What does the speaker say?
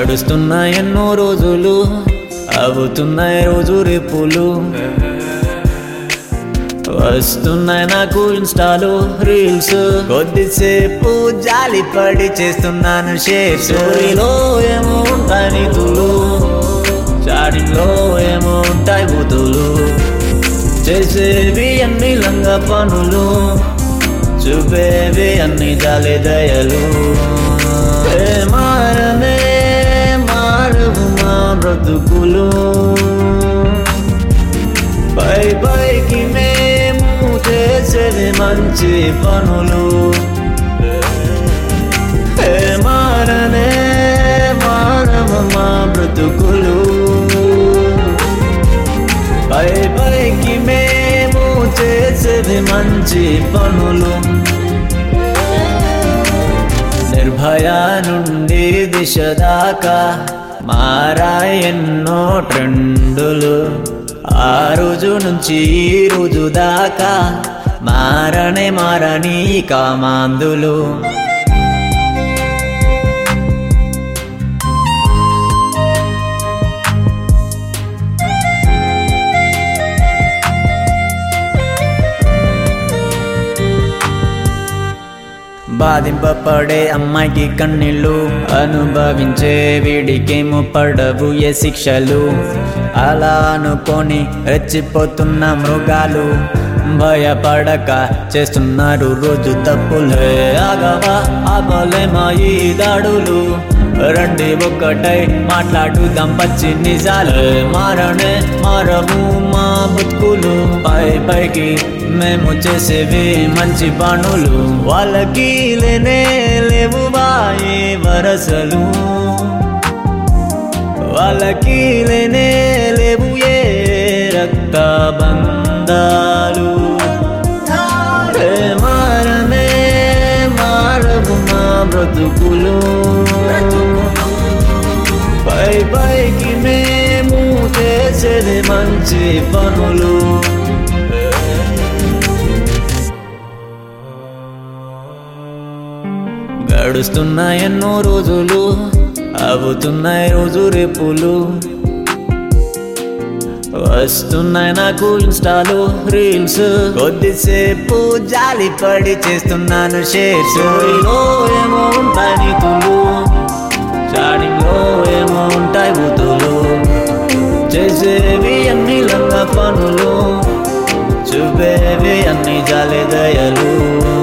గడుస్తున్నాయి ఎన్నో రోజులు అవుతున్నాయి రోజు రేపులు వస్తున్నాయి నాకు ఇన్స్టాలో రీల్స్ కొద్దిసేపు జాలి పడి చేస్తున్నాను షేర్ స్టోరీలో ఏమో ఉంటాయి నీతులు చాటింగ్ లో ఏమో ఉంటాయి బూతులు చేసేవి అన్ని లంగ పనులు చూపేవి అన్ని జాలి దయలు ఏ మారనే మారవు మా బ్రతుకులు పై పైకి మేము చేసేది మంచి పనులు ఏ మారనే మారవు మా బ్రతుకులు పై పైకి మేము చేసేది మంచి పనులు నిర్భయ నుండి దిశ దాకా మారాయి ఎన్నో ట్రెండులు ఆ రోజు నుంచి ఈ రోజు దాకా మారనే మారని కామాందులు బాధింపబడే అమ్మాయికి కన్నీళ్ళు అనుభవించే వీడికేమో పడవు ఏ శిక్షలు అలా అనుకొని రెచ్చిపోతున్న మృగాలు భయపడక చేస్తున్నారు రోజు తప్పులే ఆగవా ఆపలేమా ఈ దాడులు రండి ఒక్కటై మాట్లాడుదాం పచ్చి నిజాలు మారనే మారము మా బతుకులు పై పైకి మేము చేసేవి మంచి పనులు వాళ్ళకి లేనే లేవు బాయే వరసలు వాళ్ళకి లేనే లేవు ఏ రక్త బంధాలు ఏ మారనే మారవు మా బ్రతుకులు పై పైకి మేము చేసేది మంచి పనులు గడుస్తున్నాయి ఎన్నో రోజులు అవుతున్నాయి రోజు రేపులు వస్తున్నాయి నాకు ఇన్స్టాలో రీల్స్ కొద్దిసేపు జాలి పడి చేస్తున్నాను షేర్ స్టోరీలో ఏమో ఉంటాయి నీతులు చాటింగ్ లో ఏమో ఉంటాయి బూతులు చేసేవి అన్ని లంగ పనులు చూపేవి అన్ని జాలి దయలు